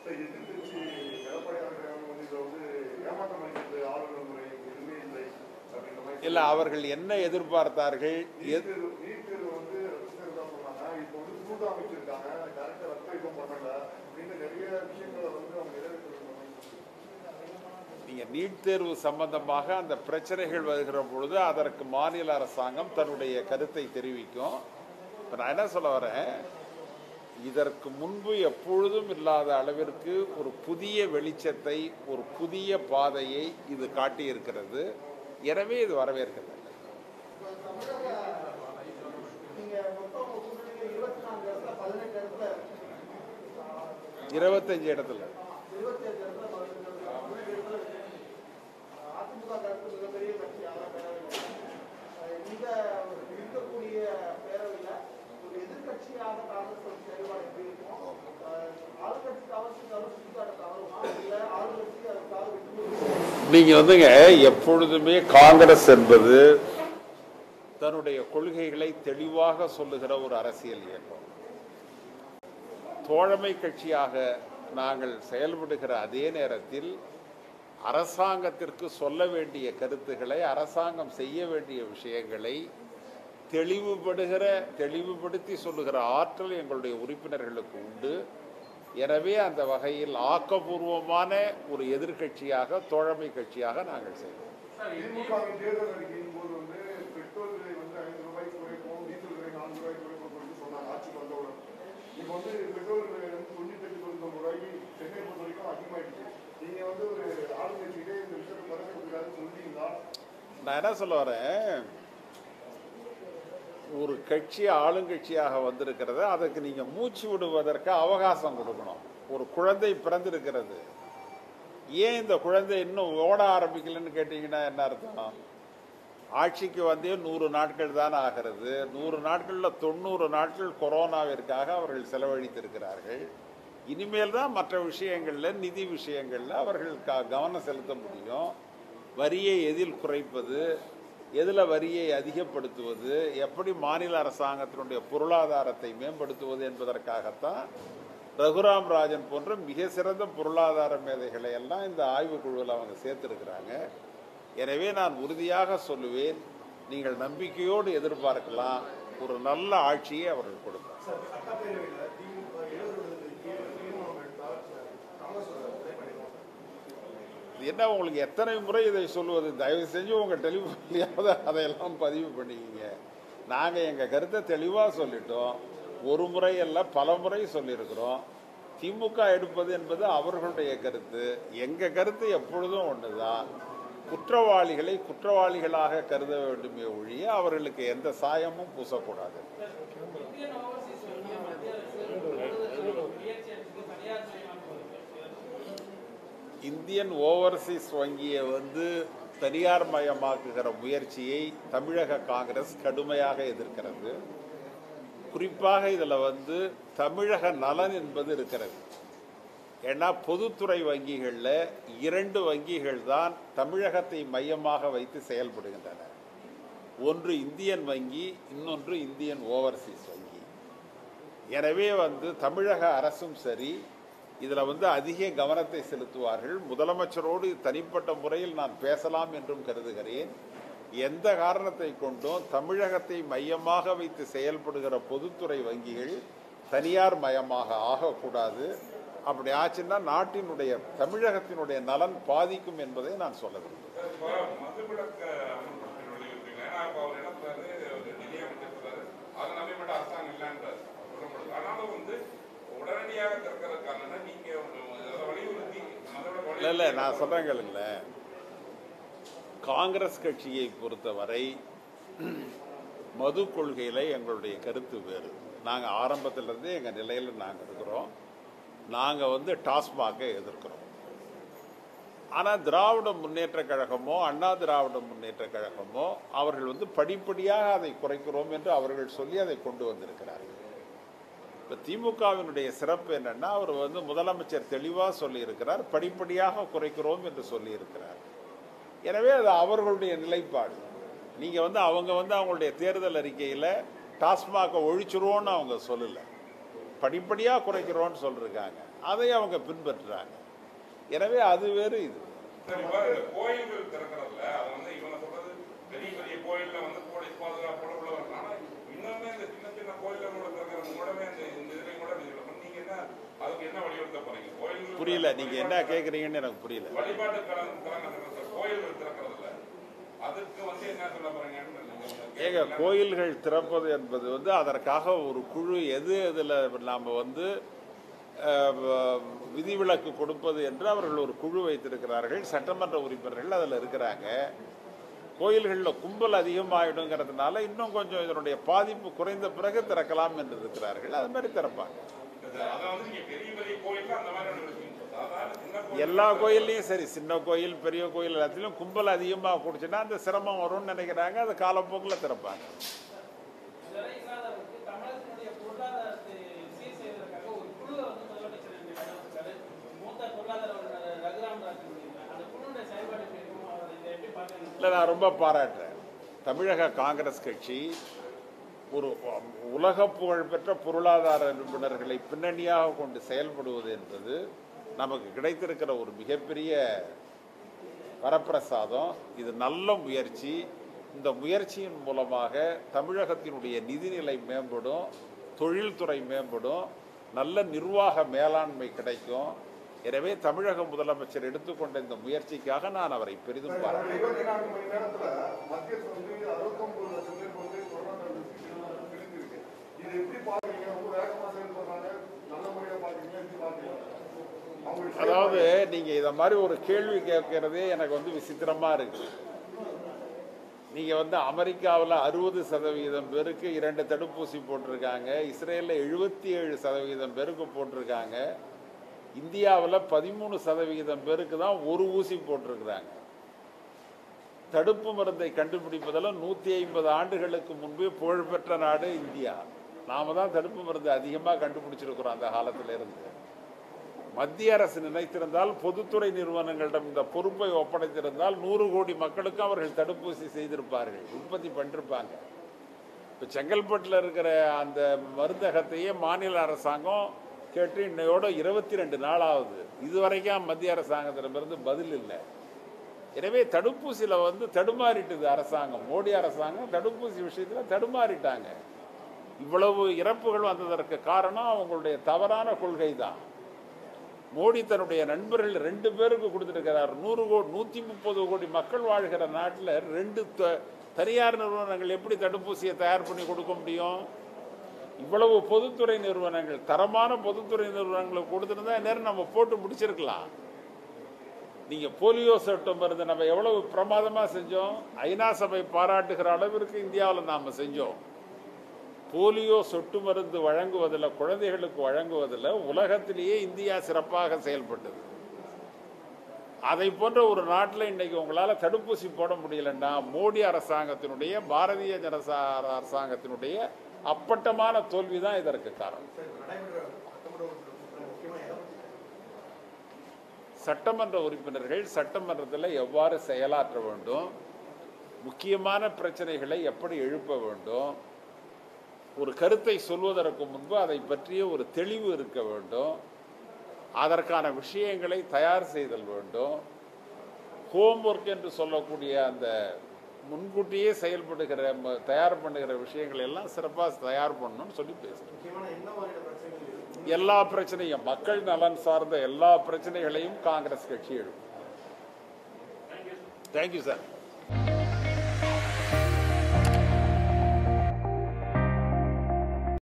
எதிர்கட்சி எடப்பாடியார் வந்து இதை வந்து ஏமாற்றம் அளிக்கிறது ஆளுநர் முறை எதுவுமே இல்லை அப்படின்ற மாதிரி இல்லை அவர்கள் என்ன எதிர்பார்த்தார்கள் எது நீட் தேர்வு நீட் தேர்வு வந்து ரத்து தான் சொன்னாங்க இப்போ வந்து சூடு அமைச்சிருக்காங்க டேரக்டா ரத்த இதுவும் பண்ணல அப்படின்னு நிறைய விஷயங்களை வந்து அவங்க நிறைவேற்றிருக்காங்க நீங்க நீட் தேர்வு சம்பந்தமாக அந்த பிரச்சனைகள் வருகிற பொழுது அதற்கு மாநில அரசாங்கம் தன்னுடைய கருத்தை தெரிவிக்கும் இப்போ நான் என்ன சொல்ல வரேன் இதற்கு முன்பு எப்பொழுதும் இல்லாத அளவிற்கு ஒரு புதிய வெளிச்சத்தை ஒரு புதிய பாதையை இது காட்டியிருக்கிறது எனவே இது வரவேற்கிறது நீங்க மொத்தம் உங்க கூட்டணியில இருபத்தி நான்கு இடத்துல பதினெட்டு இடத்துல இருபத்தஞ்சு இடத்துல இருபத்தி அஞ்சு இடத்துல பதினெட்டு இடத்துல பதினெட்டு இடத்துல அதிமுக தரப்பு மிகப்பெரிய கட்சியாக பேரவையில் அஹ் இந்த இருக்கக்கூடிய பேரவையில் ஒரு எதிர்க்கட்சியாக காங்கிரஸ் கட்சி செயல்பாடு எப்படி இருக்கும் அஹ் ஆளுங்கட்சி தவறுக்காக சுட்டிக்காட்ட தவறுமா இல்லை ஆளுங்கட்சி அதுக்காக விட்டு கொடுக்கும் நீங்க வந்துங்க எப்பொழுதுமே காங்கிரஸ் என்பது தன்னுடைய கொள்கைகளை தெளிவாக சொல்லுகிற ஒரு அரசியல் இயக்கம் தோழமை கட்சியாக நாங்கள் செயல்படுகிற அதே நேரத்தில் அரசாங்கத்திற்கு சொல்ல வேண்டிய கருத்துக்களை அரசாங்கம் செய்ய வேண்டிய விஷயங்களை தெளிவுபடுகிற தெளிவுபடுத்தி சொல்லுகிற ஆற்றல் எங்களுடைய உறுப்பினர்களுக்கு உண்டு எனவே அந்த வகையில் ஆக்கப்பூர்வமான ஒரு எதிர்க்கட்சியாக தோழமை கட்சியாக நாங்கள் செய்வோம் திமுகவின் தேர்தல் அறிக்கையின் போது வந்து பெட்ரோல் விலை வந்து ஐந்து ரூபாய்க்கு குறைப்போம் டீசல் விலை நான்கு ரூபாய்க்கு குறைப்போம் அப்படின்னு சொன்னாங்க ஆட்சிக்கு வந்தவுடன் இப்போ வந்து பெட்ரோல் விலை வந்து தொண்ணூத்தி எட்டு தொண்ணூத்தி ரூபாய்க்கு சென்னை பொறுத்த வரைக்கும் அதிகமாயிடுச்சு நீங்க வந்து ஒரு ஆளுங்கட்சியிலே இந்த விஷயத்தை பரிசீலிக்கிறாரு சொல்றீங்களா நான் என்ன சொல்ல வரேன் ஒரு கட்சி ஆளுங்கட்சியாக வந்திருக்கிறத அதுக்கு நீங்கள் மூச்சு விடுவதற்கு அவகாசம் கொடுக்கணும் ஒரு குழந்தை பிறந்திருக்கிறது ஏன் இந்த குழந்தை இன்னும் ஓட ஆரம்பிக்கலன்னு கேட்டிங்கன்னா என்ன அர்த்தம் ஆட்சிக்கு வந்தே நூறு நாட்கள் தான் ஆகிறது நூறு நாட்களில் தொண்ணூறு நாட்கள் கொரோனாவிற்காக அவர்கள் செலவழித்திருக்கிறார்கள் இனிமேல் தான் மற்ற விஷயங்களில் நிதி விஷயங்களில் அவர்கள் க- கவனம் செலுத்த முடியும் வரியை எதில் குறைப்பது எதில் வரியை அதிகப்படுத்துவது எப்படி மாநில அரசாங்கத்தினுடைய பொருளாதாரத்தை மேம்படுத்துவது என்பதற்காகத்தான் ரகுராம் ராஜன் போன்ற மிக சிறந்த பொருளாதார மேதைகளை எல்லாம் இந்த ஆய்வுக்குழுவில் அவங்க சேர்த்திருக்கிறாங்க எனவே நான் உறுதியாக சொல்லுவேன் நீங்கள் நம்பிக்கையோடு எதிர்பார்க்கலாம் ஒரு நல்ல ஆட்சியை அவர்கள் கொடுப்பார் சார் சட்டப்பேரவையில் திமுக எழுபது தீர்மானம் எடுத்தால் காங்கிரஸ் தடை பண்ணிடுவோம் இது என்ன உங்களுக்கு எத்தனை முறை இதை சொல்லுவது தயவு செஞ்சு உங்கள் டெலிஃபோன்லையாவது அதையெல்லாம் பதிவு பண்ணிக்கிங்க நாங்கள் எங்கள் கருத்தை தெளிவாக சொல்லிட்டோம் ஒரு முறை அல்ல பல முறை சொல்லியிருக்கிறோம் திமுக எடுப்பது என்பது அவர்களுடைய கருத்து எங்கள் கருத்து எப்பொழுதும் ஒன்று தான் குற்றவாளிகளை குற்றவாளிகளாக கருத வேண்டுமே ஒழிய அவர்களுக்கு எந்த சாயமும் பூசக்கூடாது இந்தியன் ஓவர்சீஸ் வங்கியை மத்திய அரசு முயற்சி எடுத்து தனியார் இந்தியன் ஓவர்சீஸ் வங்கியை வந்து தனியார் மயமாக்குகிற முயற்சியை தமிழக காங்கிரஸ் கடுமையாக எதிர்க்கிறது குறிப்பாக இதில் வந்து தமிழக நலன் என்பது இருக்கிறது ஏன்னா பொதுத்துறை வங்கிகளில் இரண்டு வங்கிகள் தான் தமிழகத்தை மையமாக வைத்து செயல்படுகின்றன ஒன்று இந்தியன் வங்கி இன்னொன்று இந்தியன் ஓவர்சீஸ் வங்கி எனவே வந்து தமிழக அரசும் சரி இதில் வந்து அதிக கவனத்தை செலுத்துவார்கள் முதலமைச்சரோடு தனிப்பட்ட முறையில் நான் பேசலாம் என்றும் கருதுகிறேன் எந்த காரணத்தை கொண்டும் தமிழகத்தை மையமாக வைத்து செயல்படுகிற பொதுத்துறை வங்கிகள் தனியார் மயமாக ஆகக்கூடாது அப்படி ஆச்சுன்னா நாட்டினுடைய தமிழகத்தினுடைய நலன் பாதிக்கும் என்பதை நான் சொல்ல விரும்புகிறேன் இப்போ மதுவிலக்கு அமல்படுத்தி வெளியிட்டிருக்கீங்க ஏன்னா இப்போ அவர் என்ன சொல்றாரு ஒரு நிதி அமைச்சர் சொல்றாரு அதை நம்பி மட்டும் அரசாங்கம் இல்லைன்றார் சொல்லப்படுது ஆனாலும் வந்து உடனடியாக திறக்கிறதுக்கான நீங்க அதை வலியுறுத்தி மதுவிலக்கு இல்லை இல்லை நான் சொல்கிறேன் கேளுங்களேன் காங்கிரஸ் கட்சியை பொறுத்தவரை மது கொள்கையில் எங்களுடைய கருத்து வேறு நாங்கள் ஆரம்பத்திலிருந்தே எங்கள் நிலையில் நாங்கள் இருக்கிறோம் நாங்கள் வந்து டாஸ்மாகை எதிர்க்கிறோம் ஆனால் திராவிட முன்னேற்ற கழகமோ அண்ணா திராவிட முன்னேற்ற கழகமோ அவர்கள் வந்து படிப்படியாக அதை குறைக்கிறோம் என்று அவர்கள் சொல்லி அதை கொண்டு வந்திருக்கிறார்கள் இப்போ திமுகவினுடைய சிறப்பு என்னன்னா அவர் வந்து முதலமைச்சர் தெளிவாக சொல்லியிருக்கிறார் படிப்படியாக குறைக்கிறோம் என்று சொல்லியிருக்கிறார் எனவே அது அவர்களுடைய நிலைப்பாடு நீங்கள் வந்து அவங்க வந்து அவங்களுடைய தேர்தல் அறிக்கையில் டாஸ்மாகை ஒழிச்சிருவோன்னு அவங்க சொல்லலை படிப்படியாக குறைக்கிறோன்னு சொல்லியிருக்காங்க அதை அவங்க பின்பற்றுறாங்க எனவே அது வேறு இது சரி இப்ப இந்த கோயில்கள் திறக்கிறதுல அது வந்து இவங்க சொல்றது பெரிய பெரிய கோயில்ல வந்து போலீஸ் பாதுகாப்போட உள்ள வரலாம் ஆனா இன்னுமே இந்த சின்ன சின்ன கோயில்ல கூட திறக்கிறது கூடவே இந்த இந்த இதுலயும் கூட விதிவிலக்கு. நீங்க என்ன அதுக்கு என்ன வலியுறுத்த போறீங்க கோயில்கள் புரியல நீங்க என்ன கேக்குறீங்கன்னு எனக்கு புரியல வழிபாட்டு கலந்து கலந்து கோயில்கள் திறக்கிறதுல அதுக்கு வந்து என்ன சொல்ல போறீங்கன்னு நீங்க ஏங்க கோயில்கள் திறப்பது என்பது வந்து அதற்காக ஒரு குழு எது இதில் நாம் வந்து அஹ், வ- விதிவிலக்கு கொடுப்பது என்று அவர்கள் ஒரு குழு வைத்திருக்கிறார்கள் சட்டமன்ற உறுப்பினர்கள் அதில் இருக்கிறாங்க கோயில்களில் கும்பல் அதிகமாகிடுங்கிறதுனால இன்னும் கொஞ்சம் இதனுடைய பாதிப்பு குறைந்த பிறகு திறக்கலாம் என்று இருக்கிறார்கள் அது மாதிரி திறப்பாங்க அதை வந்து நீங்க பெரிய பெரிய கோயில்ல அந்த மாதிரி நடவடிக்கை சாதாரண சின்ன கோயில் எல்லா கோயில்லையும் சரி சின்ன கோயில் பெரிய கோயில் எல்லாத்துலேயும் கும்பல் அதிகமாக கூடுச்சுன்னா அந்த சிரமம் வரும்னு நினைக்கிறாங்க அது காலப்போக்கில் திறப்பாங்க இதுவரை இல்லாதவருக்கு தமிழகத்தினுடைய பொருளாதாரத்தை சீர் செய்வதற்காக ஒரு குழுவை வந்து முதலமைச்சர் இன்று நியமிச்சிருக்காரு. மூத்த பொருளாதார வல்லுநர் ரகுராம் ராஜன் அந்த குழுவுடைய செயல்பாடு எப்படி இருக்கும் அதை இதை எப்படி பார்க்கணும் இல்லை நான் ரொம்ப பாராட்டுறேன் தமிழக காங்கிரஸ் கட்சி ஒரு உலக புகழ்பெற்ற பொருளாதார நிபுணர்களை பின்னணியாக கொண்டு செயல்படுவது என்பது நமக்கு கிடைத்திருக்கிற ஒரு மிகப்பெரிய வரப்பிரசாதம் இது நல்ல முயற்சி இந்த முயற்சியின் மூலமாக தமிழகத்தினுடைய நிதிநிலை மேம்படும் தொழில்துறை மேம்படும் நல்ல நிர்வாக மேலாண்மை கிடைக்கும் எனவே தமிழக முதலமைச்சர் எடுத்துக்கொண்ட இந்த முயற்சிக்காக நான் அவரை பெரிதும் பாராட்டுகிறேன் இருபத்தி நான்கு மணி நேரத்துல மத்திய அரசு வந்து அறுபத்தொன்பது லட்சம் பேருக்கு வந்து கொரோனா தடுப்பூசி கிடைச்சிருக்கு இது எப்படி பாக்குறீங்க ரொம்ப வேகமா செயல்படுறாங்க நல்ல முறையா பாக்குறீங்க எப்படி பாக்குறீங்க அவங்களுக்கு அதாவது நீங்க இத மாதிரி ஒரு கேள்வி கேட்கறதே எனக்கு வந்து விசித்திரமா இருக்கு நீங்க வந்து அமெரிக்காவில் அறுபது சதவீதம் பேருக்கு இரண்டு தடுப்பூசி போட்டிருக்காங்க இஸ்ரேலில் எழுபத்தி ஏழு சதவீதம் பேருக்கு போட்டிருக்காங்க இந்தியாவில் பதிமூணு சதவிகிதம் பேருக்கு தான் ஒரு ஊசி போட்டிருக்கிறாங்க தடுப்பு மருந்தை கண்டுபிடிப்பதில் நூற்றி ஐம்பது ஆண்டுகளுக்கு முன்பே புகழ்பெற்ற நாடு இந்தியா நாம தான் தடுப்பு மருந்து அதிகமாக கண்டுபிடிச்சிருக்கிறோம் அந்த காலத்துல இருந்து மத்திய அரசு நினைத்திருந்தால் பொதுத்துறை நிறுவனங்களிடம் இந்த பொறுப்பை ஒப்படைத்திருந்தால் நூறு கோடி மக்களுக்கு அவர்கள் தடுப்பூசி செய்திருப்பார்கள் உற்பத்தி பண்ணிருப்பாங்க இப்போ செங்கல்பட்டில் இருக்கிற அந்த மருந்தகத்தையே மாநில அரசாங்கம் கேட்டு இன்னையோட இருபத்தி ரெண்டு நாள் ஆகுது இதுவரைக்கும் மத்திய அரசாங்கத்திடமிருந்து பதில் இல்லை எனவே தடுப்பூசியில் வந்து தடுமாறிட்டுது அரசாங்கம் மோடி அரசாங்கம் தடுப்பூசி விஷயத்தில் தடுமாறிட்டாங்க இவ்வளவு இறப்புகள் வந்ததற்கு காரணம் அவங்களுடைய தவறான கொள்கை தான் மோடி தன்னுடைய நண்பர்கள் ரெண்டு பேருக்கு கொடுத்துருக்கிறார் நூறு கோடி நூற்றி முப்பது கோடி மக்கள் வாழ்கிற நாட்டில் ரெண்டு த- தனியார் நிறுவனங்கள் எப்படி தடுப்பூசியை தயார் பண்ணி கொடுக்க முடியும் இவ்வளவு பொதுத்துறை நிறுவனங்கள் தரமான பொதுத்துறை நிறுவனங்களுக்கு கொடுத்துருந்தா நேரம் நம்ம போட்டு முடிச்சிருக்கலாம் நீங்க போலியோ சொட்டு மருந்து நம்ம எவ்வளவு பிரமாதமா செஞ்சோம் ஐநா சபை பாராட்டுகிற அளவிற்கு இந்தியாவில் நாம செஞ்சோம் போலியோ சொட்டு மருந்து வழங்குவதில் குழந்தைகளுக்கு வழங்குவதில் உலகத்திலேயே இந்தியா சிறப்பாக செயல்பட்டது அதை போன்ற ஒரு நாட்டில் இன்னைக்கு உங்களால் தடுப்பூசி போட முடியலன்னா மோடி அரசாங்கத்தினுடைய பாரதிய ஜனதா அரசாங்கத்தினுடைய அப்பட்டமான தோல்வி தான் இதற்கு காரணம் சட்டமன்ற உறுப்பினர்கள் சட்டமன்றத்தில் எவ்வாறு செயலாற்ற வேண்டும் முக்கியமான பிரச்சனைகளை எப்படி எழுப்ப வேண்டும் ஒரு கருத்தை சொல்வதற்கு முன்பு அதை பற்றிய ஒரு தெளிவு இருக்க வேண்டும் அதற்கான விஷயங்களை தயார் செய்தல் வேண்டும் ஹோம்ஒர்க் என்று சொல்லக்கூடிய அந்த முன்கூட்டியே செயல்படுகிற ம- தயார் பண்ணுகிற விஷயங்களை எல்லாம் சிறப்பாக தயார் பண்ணணும்னு சொல்லி பேசுகிறேன் முக்கியமான என்ன மாதிரியான பிரச்சனைகள் இருக்கு எல்லா பிரச்சனையும் மக்கள் நலன் சார்ந்த எல்லா பிரச்சனைகளையும் காங்கிரஸ் கட்சி எழுப்பும் தேங்க்யூ சார்